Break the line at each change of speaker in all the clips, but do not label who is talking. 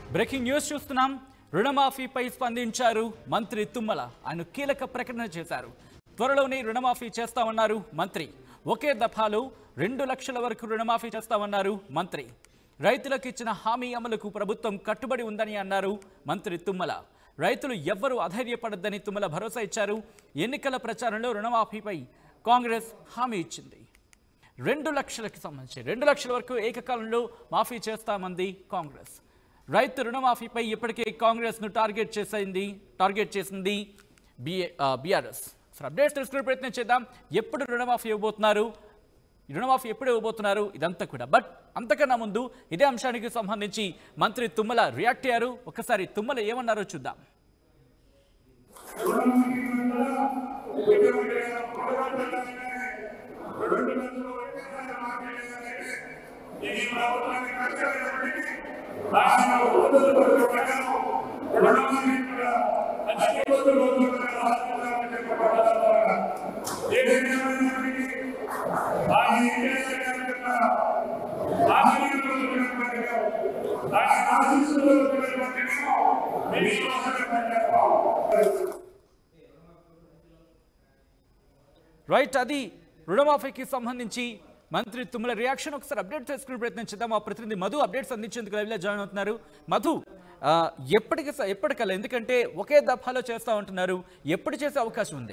Breaking news చూస్తున్నాం రుణమాఫీపై స్పందించారు మంత్రి తుమ్మల ఆయన కీలక ప్రకటన చేశారు త్వరలోనే రుణమాఫీ చేస్తామన్నారు మంత్రి ఒకే దఫాలో రెండు లక్షల వరకు రుణమాఫీ చేస్తామన్నారు మంత్రి రైతులకు ఇచ్చిన హామీ అమలుకు ప్రభుత్వం కట్టుబడి ఉందని అన్నారు మంత్రి తుమ్మల రైతులు ఎవ్వరూ అధైర్యపడద్దని తుమ్మల భరోసా ఇచ్చారు ఎన్నికల ప్రచారంలో రుణమాఫీపై కాంగ్రెస్ హామీ ఇచ్చింది రెండు లక్షలకు సంబంధించి రెండు లక్షల వరకు ఏకకాలంలో మాఫీ చేస్తామంది కాంగ్రెస్ రైతు రుణమాఫీపై ఇప్పటికే కాంగ్రెస్ను టార్గెట్ చేసింది టార్గెట్ చేసింది బిఏ బీఆర్ఎస్ అసలు అప్డేట్స్ తెలుసుకునే ప్రయత్నం చేద్దాం ఎప్పుడు రుణమాఫీ ఇవ్వబోతున్నారు ఈ రుణమాఫీ ఎప్పుడు ఇవ్వబోతున్నారు ఇదంతా కూడా బట్ అంతకన్నా ముందు ఇదే అంశానికి సంబంధించి మంత్రి తుమ్మల రియాక్ట్ అయ్యారు ఒకసారి తుమ్మల ఏమన్నారో చూద్దాం
ఇది ప్రభుత్వానికి కష్టమైనప్పటికీ రాష్ట్రంలో వసతులు ప్రకారం రుణమాఫీ కూడా అతి కొద్ది రోజుల్లో రాష్ట్రానికి చెప్పబడ్డారు ద్వారా ఏదైనప్పటికీ ఆ ఇండియా కార్యక్రమ ఆశీర్వాదంలో ఉన్నటువంటి దాని ఆశీస్సులో ఉన్నటువంటి మీ విశ్వాసంగా చెప్పాలి
రైట్ అది రుణమాఫీకి సంబంధించి మంత్రి తుమ్మల రియాక్షన్ ఒకసారి అప్డేట్ చేసుకునే ప్రయత్నం చేద్దాం మా ప్రతినిధి మధు అప్డేట్స్ అందించేందుకు లైవ్లో జాయిన్ అవుతున్నారు మధు ఆ, ఎప్పటికి స- ఎప్పటికల్లా ఎందుకంటే ఒకే దఫాలో చేస్తా ఉంటున్నారు ఎప్పుడు చేసే అవకాశం ఉంది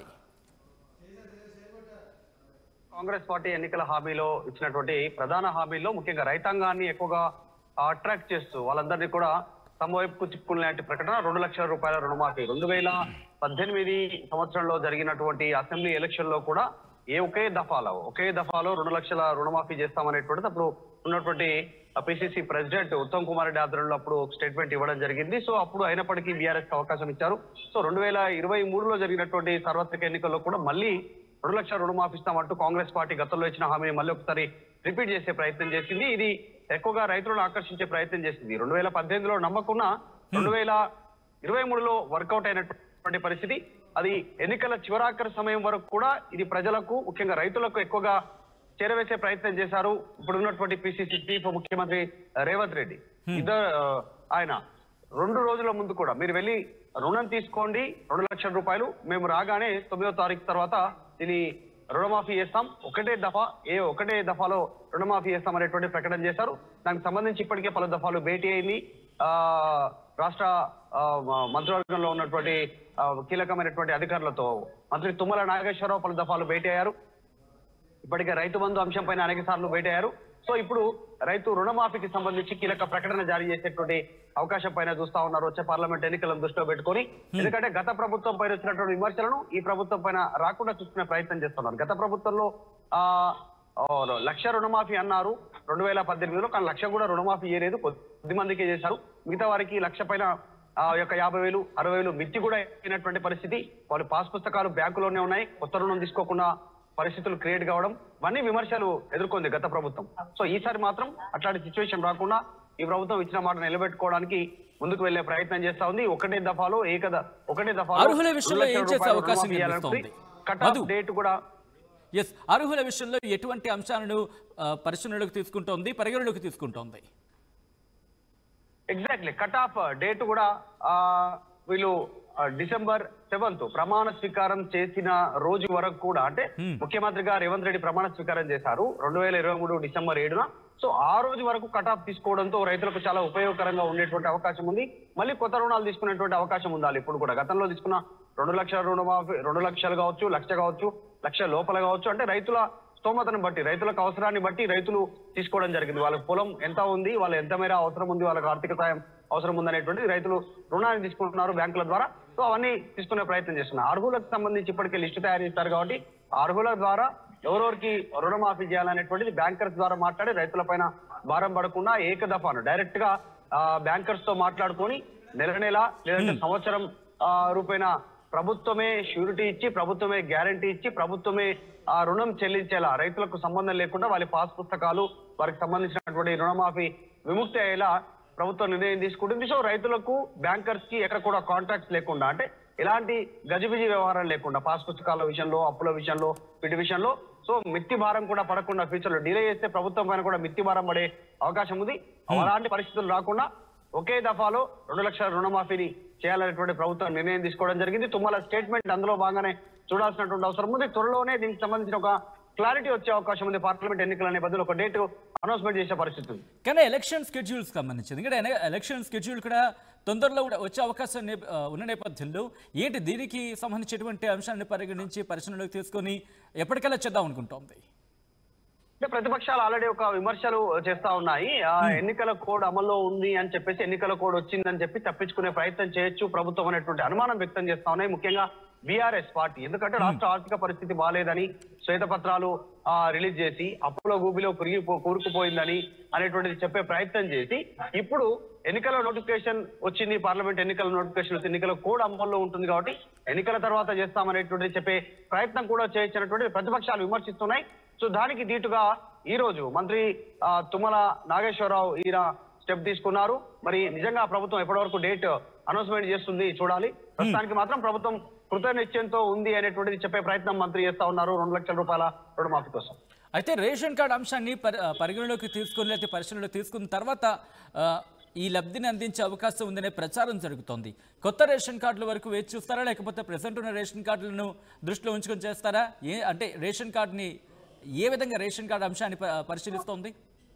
కాంగ్రెస్ పార్టీ ఎన్నికల హామీలో ఇచ్చినటువంటి ప్రధాన హామీలో ముఖ్యంగా రైతాంగాన్ని ఎక్కువగా అట్రాక్ట్ చేస్తూ వాళ్ళందరినీ కూడా తమ వైపుకు చిక్కుకునేలాంటి ప్రకటన రెండు లక్షల రూపాయల రుణమాఫీ రెండు వేల పద్దెనిమిది సంవత్సరంలో జరిగినటువంటి అసెంబ్లీ ఎలక్షన్ లో కూడా ఏ ఒకే దఫాలో ఒకే దఫాలో రెండు లక్షల రుణమాఫీ చేస్తామనేటువంటిది అప్పుడు ఉన్నటువంటి పిసిసి ప్రెసిడెంట్ ఉత్తమ్ కుమార్ రెడ్డి ఆధ్వర్యంలో అప్పుడు స్టేట్మెంట్ ఇవ్వడం జరిగింది సో అప్పుడు అయినప్పటికీ బీఆర్ఎస్ అవకాశం ఇచ్చారు సో రెండు వేల ఇరవై మూడులో జరిగినటువంటి సార్వత్రిక ఎన్నికల్లో కూడా మళ్ళీ రెండు లక్షల రుణమాఫీ ఇస్తామంటూ కాంగ్రెస్ పార్టీ గతంలో ఇచ్చిన హామీని మళ్ళీ ఒకసారి రిపీట్ చేసే ప్రయత్నం చేసింది ఇది ఎక్కువగా రైతులను ఆకర్షించే ప్రయత్నం చేసింది రెండు వేల పద్దెనిమిదిలో నమ్మకున్న రెండు వేల ఇరవై మూడులో వర్కౌట్ అయినటువంటి పరిస్థితి అది ఎన్నికల చివరాఖరి సమయం వరకు కూడా ఇది ప్రజలకు ముఖ్యంగా రైతులకు ఎక్కువగా చేరవేసే ప్రయత్నం చేశారు ఇప్పుడు ఉన్నటువంటి పిసిసి చీఫ్ ముఖ్యమంత్రి రేవంత్ రెడ్డి ఇద్దరు ఆ, ఆయన రెండు రోజుల ముందు కూడా మీరు వెళ్ళి రుణం తీసుకోండి రెండు లక్షల రూపాయలు మేము రాగానే తొమ్మిదో తారీఖు తర్వాత దీని రుణమాఫీ చేస్తాం ఒకటే దఫా ఏ ఒకటే దఫాలో రుణమాఫీ చేస్తాం అనేటువంటి ప్రకటన చేశారు దానికి సంబంధించి ఇప్పటికే పలు దఫాలు భేటీ అయింది ఆ రాష్ట్ర ఆ, మ- మంత్రివర్గంలో ఉన్నటువంటి ఆ, కీలకమైనటువంటి అధికారులతో మంత్రి తుమ్మల నాగేశ్వరరావు పలు దఫాలు భేటీ అయ్యారు ఇప్పటికే రైతు బంధు అంశం పైన అనేక సార్లు భేటయ్యారు సో ఇప్పుడు రైతు రుణమాఫీకి సంబంధించి కీలక ప్రకటన జారీ చేసేటువంటి అవకాశం పైన చూస్తా ఉన్నారు వచ్చే పార్లమెంట్ ఎన్నికలను దృష్టిలో పెట్టుకొని ఎందుకంటే గత ప్రభుత్వం పైన వచ్చినటువంటి విమర్శలను ఈ ప్రభుత్వం పైన రాకుండా చూసుకునే ప్రయత్నం చేస్తున్నారు గత ప్రభుత్వంలో ఆ ఆ, లక్ష రుణమాఫీ అన్నారు రెండు వేల పద్దెనిమిదిలో కానీ లక్ష కూడా రుణమాఫీ చేయలేదు కొద్ది మందికే చేశారు మిగతా వారికి లక్ష పైన ఆ యొక్క యాభై వేలు అరవై వేలు మిత్తి కూడా అయినటువంటి పరిస్థితి వాళ్ళు పాస్ పుస్తకాలు బ్యాంకులోనే ఉన్నాయి కొత్త రుణం తీసుకోకుండా పరిస్థితులు క్రియేట్ కావడం ఇవన్నీ విమర్శలు ఎదుర్కొంది గత ప్రభుత్వం సో ఈసారి మాత్రం అట్లాంటి సిచ్యువేషన్ రాకుండా ఈ ప్రభుత్వం ఇచ్చిన మాట నిలబెట్టుకోవడానికి ముందుకు వెళ్లే ప్రయత్నం చేస్తా ఉంది ఒకటే దఫాలో ఏకద ఒకటే దఫాలో
అర్హుల విషయంలో
రెండు
ఏం
లక్షల
చేసే
రూపాయల
అవకాశం
రుణమాఫీ చేయాలనుకుంది.
కనిపిస్తోంది?
Cut off
Madhu.
డేట్ కూడా
ఎస్ అర్హుల విషయంలో ఎటువంటి అంశాలను ఆ, పరిశీలనలోకి తీసుకుంటోంది పరిగణలోకి తీసుకుంటోంది
ఎగ్జాక్ట్లీ కట్ ఆఫ్ డేట్ కూడా ఆ, వీళ్ళు ఆ, డిసెంబర్ సెవెంత్ ప్రమాణ స్వీకారం చేసిన రోజు వరకు కూడా అంటే ముఖ్యమంత్రిగా రేవంత్ రెడ్డి ప్రమాణ స్వీకారం చేశారు రెండు వేల ఇరవై మూడు డిసెంబర్ ఏడున సో ఆ రోజు వరకు కట్ ఆఫ్ తీసుకోవడంతో రైతులకు చాలా ఉపయోగకరంగా ఉండేటువంటి అవకాశం ఉంది మళ్ళీ కొత్త రుణాలు తీసుకునేటువంటి అవకాశం ఉండాలి ఇప్పుడు కూడా గతంలో తీసుకున్న రెండు లక్షల రుణమాఫీ రెండు లక్షలు కావచ్చు లక్ష కావచ్చు లక్ష లోపల కావచ్చు అంటే రైతుల స్తోమతను బట్టి రైతులకు అవసరాన్ని బట్టి రైతులు తీసుకోవడం జరిగింది వాళ్ళ పొలం ఎంత ఉంది వాళ్ళ ఎంత మేర అవసరం ఉంది వాళ్ళకి ఆర్థిక సాయం అవసరం ఉందనేటువంటిది రైతులు రుణాన్ని తీసుకుంటున్నారు బ్యాంకుల ద్వారా సో అవన్నీ తీసుకునే ప్రయత్నం చేస్తున్నారు అర్హులకు సంబంధించి ఇప్పటికే లిస్టు తయారు చేస్తారు కాబట్టి ఆ అర్హుల ద్వారా ఎవరెవరికి రుణమాఫీ చేయాలనేటువంటిది బ్యాంకర్స్ ద్వారా మాట్లాడి రైతుల పైన భారం పడకుండా ఏకదఫాను డైరెక్ట్ గా బ్యాంకర్స్ తో మాట్లాడుకొని నెల నెల లేదంటే సంవత్సరం ఆ, రూపేణ ప్రభుత్వమే షూరిటీ ఇచ్చి ప్రభుత్వమే గ్యారంటీ ఇచ్చి ప్రభుత్వమే ఆ రుణం చెల్లించేలా రైతులకు సంబంధం లేకుండా వాళ్ళ పాస్ పుస్తకాలు వారికి సంబంధించినటువంటి రుణమాఫీ విముక్తి అయ్యేలా ప్రభుత్వం నిర్ణయం తీసుకుంటుంది సో రైతులకు బ్యాంకర్స్ కి ఎక్కడ కూడా కాంట్రాక్ట్స్ లేకుండా అంటే ఎలాంటి గజిబిజి వ్యవహారం లేకుండా పాస్ పుస్తకాల విషయంలో అప్పుల విషయంలో వీటి విషయంలో సో మిత్తి భారం కూడా పడకుండా ఫ్యూచర్ లో డిలే చేస్తే ప్రభుత్వం పైన కూడా మిత్తి భారం పడే అవకాశం ఉంది అలాంటి పరిస్థితులు రాకుండా ఒకే దఫాలో రెండు లక్షల రుణమాఫీని చేయాలనేటువంటి ప్రభుత్వం నిర్ణయం తీసుకోవడం జరిగింది తుమ్మల స్టేట్మెంట్ అందులో భాగంగానే చూడాల్సినటువంటి అవసరం ఉంది త్వరలోనే దీనికి సంబంధించిన ఒక క్లారిటీ వచ్చే అవకాశం ఉంది పార్లమెంట్ ఎన్నికల నేపథ్యంలో ఒక డేట్ అనౌన్స్మెంట్ చేసే పరిస్థితి ఉంది
కానీ ఎలక్షన్ స్కెడ్యూల్స్ సంబంధించింది ఇక్కడ ఎన- ఎలక్షన్ స్కెడ్యూల్ కూడా తొందరలో కూడా వచ్చే అవకాశం నే- ఆ, ఉన్న నేపథ్యంలో ఏంటి దీనికి సంబంధించినటువంటి అంశాన్ని పరిగణించి పరిశీలనలోకి తీసుకొని ఎప్పటికల్లా చేద్దాం అనుకుంటోంది
అంటే ప్రతిపక్షాలు ఆల్రెడీ ఒక విమర్శలు చేస్తా ఉన్నాయి ఆ ఎన్నికల కోడ్ అమల్లో ఉంది అని చెప్పేసి ఎన్నికల కోడ్ వచ్చిందని చెప్పి తప్పించుకునే ప్రయత్నం చేయొచ్చు ప్రభుత్వం అనేటువంటి అనుమానం వ్యక్తం చేస్తా ఉన్నాయి ముఖ్యంగా బీఆర్ఎస్ పార్టీ ఎందుకంటే రాష్ట్ర ఆర్థిక పరిస్థితి బాగాలేదని శ్వేతపత్రాలు ఆ, రిలీజ్ చేసి అప్పుల గూబిలో కురిగి కూరుకుపోయిందని అనేటువంటిది చెప్పే ప్రయత్నం చేసి ఇప్పుడు ఎన్నికల నోటిఫికేషన్ వచ్చింది పార్లమెంట్ ఎన్నికల నోటిఫికేషన్ వచ్చింది ఎన్నికల కోడ్ అమల్లో ఉంటుంది కాబట్టి ఎన్నికల తర్వాత చేస్తామనేటువంటిది చెప్పే ప్రయత్నం కూడా చేయొచ్చినటువంటి ప్రతిపక్షాలు విమర్శిస్తున్నాయి సో దానికి దీటుగా ఈ రోజు మంత్రి ఆ, తుమ్మల నాగేశ్వరరావు ఈయన స్టెప్ తీసుకున్నారు మరి నిజంగా ప్రభుత్వం ఎప్పటి వరకు డేట్ అనౌన్స్మెంట్ చేస్తుంది చూడాలి ప్రస్తుతానికి మాత్రం ప్రభుత్వం కృత నిశ్చయంతో ఉంది అనేటువంటిది చెప్పే ప్రయత్నం మంత్రి చేస్తా ఉన్నారు రెండు లక్షల రూపాయల రుణమాఫీ కోసం
అయితే రేషన్ కార్డు అంశాన్ని పరి- ఆ, పరిగణలోకి తీసుకుని లేకపోతే పరిశీలనలో తీసుకున్న తర్వాత ఆ, ఈ లబ్ధిని అందించే అవకాశం ఉందనే ప్రచారం జరుగుతోంది కొత్త రేషన్ కార్డుల వరకు వేచి చూస్తారా లేకపోతే ప్రజెంట్ ఉన్న రేషన్ కార్డులను దృష్టిలో ఉంచుకొని చేస్తారా ఏ అంటే రేషన్ కార్డుని ఏ విధంగా రేషన్ కార్డు అంశాన్ని ప- పరిశీలిస్తోంది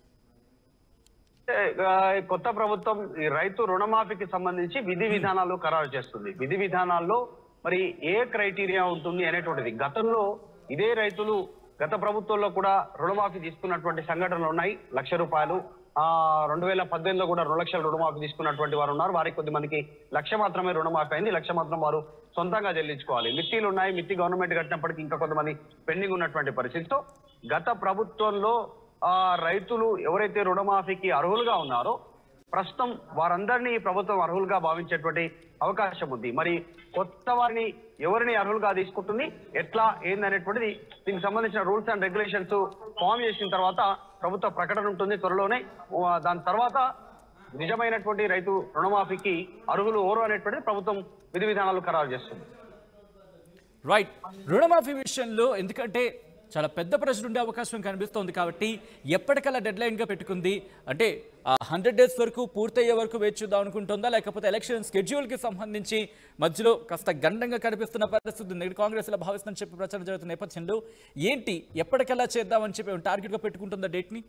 అంటే, ఆ, ఈ కొత్త ప్రభుత్వం ఈ రైతు రుణమాఫీకి సంబంధించి విధి విధానాలు ఖరారు చేస్తుంది విధి విధానాల్లో మరి ఏ క్రైటీరియా ఉంటుంది అనేటువంటిది గతంలో ఇదే రైతులు గత ప్రభుత్వంలో కూడా రుణమాఫీ తీసుకున్నటువంటి సంఘటనలు ఉన్నాయి లక్ష రూపాయలు ఆ రెండు వేల పద్దెనిమిదిలో కూడా రెండు లక్షల రుణమాఫీ తీసుకున్నటువంటి వారు ఉన్నారు వారికి కొద్ది మందికి లక్ష మాత్రమే రుణమాఫీ అయింది లక్ష మాత్రం వారు సొంతంగా చెల్లించుకోవాలి మిత్తిలు ఉన్నాయి మిత్తి గవర్నమెంట్ కట్టినప్పటికీ ఇంకా కొంతమంది పెండింగ్ ఉన్నటువంటి పరిస్థితితో గత ప్రభుత్వంలో ఆ రైతులు ఎవరైతే రుణమాఫీకి అర్హులుగా ఉన్నారో ప్రస్తుతం వారందరినీ ఈ ప్రభుత్వం అర్హులుగా భావించేటువంటి అవకాశం ఉంది మరి కొత్త వారిని ఎవరిని అర్హులుగా తీసుకుంటుంది ఎట్లా ఏందనేటువంటిది దీనికి సంబంధించిన రూల్స్ అండ్ రెగ్యులేషన్స్ ఫామ్ చేసిన తర్వాత ప్రభుత్వ ప్రకటన ఉంటుంది త్వరలోనే ఆ, దాని తర్వాత నిజమైనటువంటి రైతు రుణమాఫీకి అర్హులు ఓరు అనేటువంటిది ప్రభుత్వం విధి విధానాలు ఖరారు చేస్తుంది
రైట్ రుణమాఫీ విషయంలో ఎందుకంటే చాలా పెద్ద ప్రశ్న ఉండే అవకాశం కనిపిస్తోంది కాబట్టి ఎప్పటికల్లా డెడ్ లైన్గా పెట్టుకుంది అంటే హండ్రెడ్ డేస్ వరకు పూర్తయ్యే వరకు వేచి చూద్దాం అనుకుంటుందా లేకపోతే ఎలక్షన్ స్కెడ్యూల్కి సంబంధించి మధ్యలో కాస్త గండంగా కనిపిస్తున్న పరిస్థితి ఉంది కాంగ్రెస్లో భావిస్తుందని చెప్పి ప్రచారం జరుగుతున్న నేపథ్యంలో ఏంటి ఎప్పటికల్లా చేద్దామని చెప్పి టార్గెట్గా పెట్టుకుంటుందా డేట్ని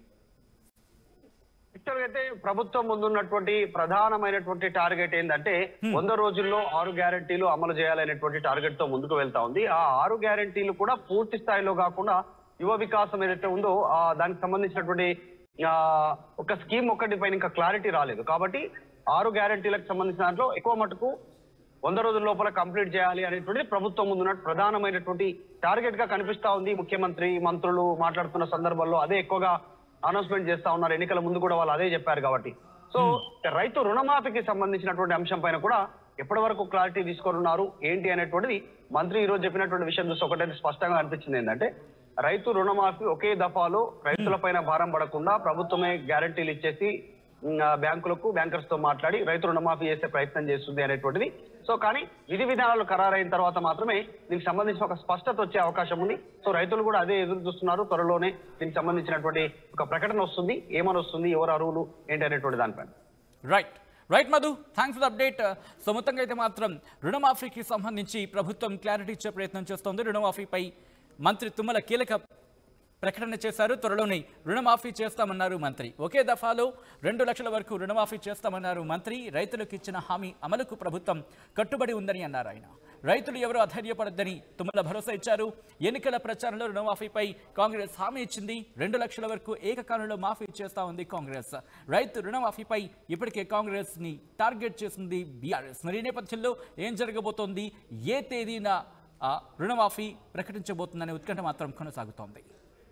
యాక్చువల్ గా అయితే ప్రభుత్వం ముందున్నటువంటి ప్రధానమైనటువంటి టార్గెట్ ఏంటంటే వంద రోజుల్లో ఆరు గ్యారంటీలు అమలు చేయాలనేటువంటి టార్గెట్ తో ముందుకు వెళ్తా ఉంది ఆ ఆరు గ్యారంటీలు కూడా పూర్తి స్థాయిలో కాకుండా యువ వికాసం ఏదైతే ఉందో ఆ దానికి సంబంధించినటువంటి ఆ, ఒక స్కీమ్ ఒకటి పైన ఇంకా క్లారిటీ రాలేదు కాబట్టి ఆరు గ్యారంటీలకు సంబంధించిన దాంట్లో ఎక్కువ మటుకు వంద రోజుల లోపల కంప్లీట్ చేయాలి అనేటువంటిది ప్రభుత్వం ముందున్న ప్రధానమైనటువంటి టార్గెట్ గా కనిపిస్తా ఉంది ముఖ్యమంత్రి మంత్రులు మాట్లాడుతున్న సందర్భంలో అదే ఎక్కువగా అనౌన్స్మెంట్ చేస్తా ఉన్నారు ఎన్నికల ముందు కూడా వాళ్ళు అదే చెప్పారు కాబట్టి సో రైతు రుణమాఫీకి సంబంధించినటువంటి అంశం పైన కూడా ఎప్పటి వరకు క్లారిటీ తీసుకొనున్నారు ఏంటి అనేటువంటిది మంత్రి ఈ రోజు చెప్పినటువంటి విషయం చూస్తే ఒకటైతే స్పష్టంగా అనిపించింది ఏంటంటే రైతు రుణమాఫీ ఒకే దఫాలో రైతుల పైన భారం పడకుండా ప్రభుత్వమే గ్యారంటీలు ఇచ్చేసి ఉమ్, ఆ బ్యాంకులకు బ్యాంకర్స్ తో మాట్లాడి రైతు రుణమాఫీ చేసే ప్రయత్నం చేస్తుంది అనేటువంటిది సో కానీ విధి విధానాలు ఖరారైన తర్వాత మాత్రమే దీనికి సంబంధించిన ఒక స్పష్టత వచ్చే అవకాశం ఉంది సో రైతులు కూడా అదే ఎదురు చూస్తున్నారు త్వరలోనే దీనికి సంబంధించినటువంటి ఒక ప్రకటన వస్తుంది ఏమని వస్తుంది ఎవరు అరువులు ఏంటి అనేటువంటి దానిపైన
right right Madhu thanks for update so మొత్తంగా అయితే మాత్రం రుణమాఫీకి సంబంధించి ప్రభుత్వం క్లారిటీ ఇచ్చే ప్రయత్నం చేస్తోంది రుణమాఫీపై మంత్రి తుమ్మల కీలక ప్రకటన చేశారు త్వరలోనే రుణమాఫీ చేస్తామన్నారు మంత్రి ఒకే దఫాలో రెండు లక్షల వరకు రుణమాఫీ చేస్తామన్నారు మంత్రి రైతులకు ఇచ్చిన హామీ అమలుకు ప్రభుత్వం కట్టుబడి ఉందని అన్నారు ఆయన రైతులు ఎవరు అధైర్యపడద్దని తుమ్మల భరోసా ఇచ్చారు ఎన్నికల ప్రచారంలో రుణమాఫీపై కాంగ్రెస్ హామీ ఇచ్చింది రెండు లక్షల వరకు ఏకకాలంలో మాఫీ చేస్తా ఉంది కాంగ్రెస్ రైతు రుణమాఫీపై ఇప్పటికే కాంగ్రెస్ ని టార్గెట్ చేసింది బీఆర్ఎస్ మరి ఈ నేపథ్యంలో ఏం జరగబోతోంది ఏ తేదీన ఆ రుణమాఫీ ప్రకటించబోతుందనే ఉత్కంఠ మాత్రం కొనసాగుతోంది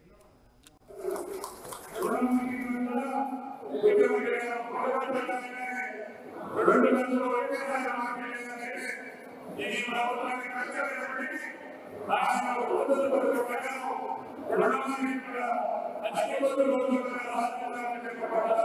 రెండు గంటలు ఒకేసారి మాట్లాడేదంటే ఇది ప్రభుత్వానికి కష్టమైనప్పటికీ రాష్ట్రంలో వసతుల పథకం ప్రకారం రుణమాఫీ కూడా అధిక వసతుల పథకం రాష్ట్రంలో చెప్పబడ్డ